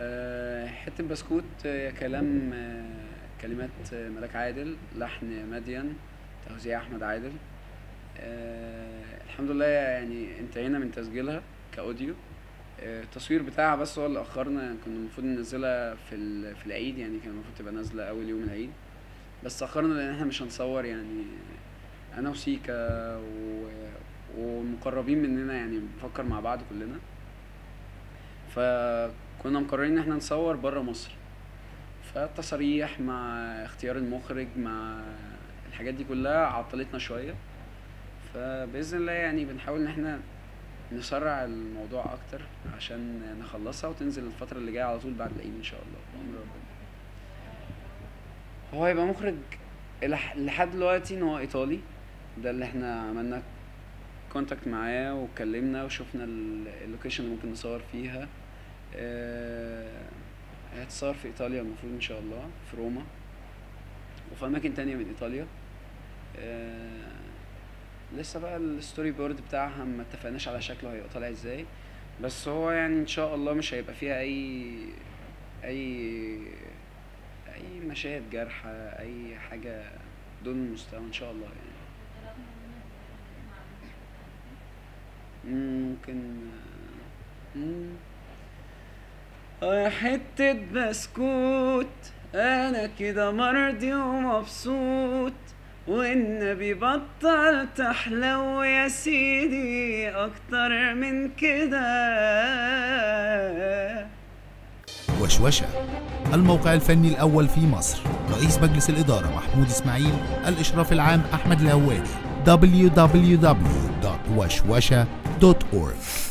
آه، حتة بسكوت آه، كلام آه، كلمات آه، ملاك عادل لحن مدين توزيع أحمد عادل آه، الحمد لله يعني انتهينا من تسجيلها كأوديو آه، التصوير بتاعها بس هو اللي أخرنا كنا المفروض ننزلها في ال- في العيد يعني كان المفروض تبقى نازلة أول يوم العيد بس أخرنا لأن احنا مش هنصور يعني أنا وسيكا و... والمقربين مننا يعني بنفكر مع بعض كلنا فكنا مقررين ان احنا نصور بره مصر فالتصاريح مع اختيار المخرج مع الحاجات دي كلها عطلتنا شوية فبإذن الله يعني بنحاول ان احنا نسرع الموضوع اكتر عشان نخلصها وتنزل الفترة اللي جاية على طول بعد العيد ان شاء الله بأمر ربنا هو هيبقى مخرج إلى- لحد دلوقتي ان هو ايطالي ده اللي احنا عملنا كونتاكت معاه واتكلمنا وشفنا ال- اللوكيشن اللي ممكن نصور فيها آه، هتصور في ايطاليا المفروض ان شاء الله في روما وفي اماكن تانية من ايطاليا آه، لسه بقى الستوري بورد بتاعها ما اتفقناش على شكله هيبقى طالع ازاي بس هو يعني ان شاء الله مش هيبقى فيها اي اي اي مشاهد جارحة اي حاجة دون المستوى ان شاء الله يعني ممكن مم. آه، حتة بسكوت أنا كده مرضي ومبسوط والنبي بطل تحلو يا سيدي أكتر من كده وشوشة الموقع الفني الأول في مصر رئيس مجلس الإدارة محمود إسماعيل الإشراف العام أحمد الهواري www.وشوشة.org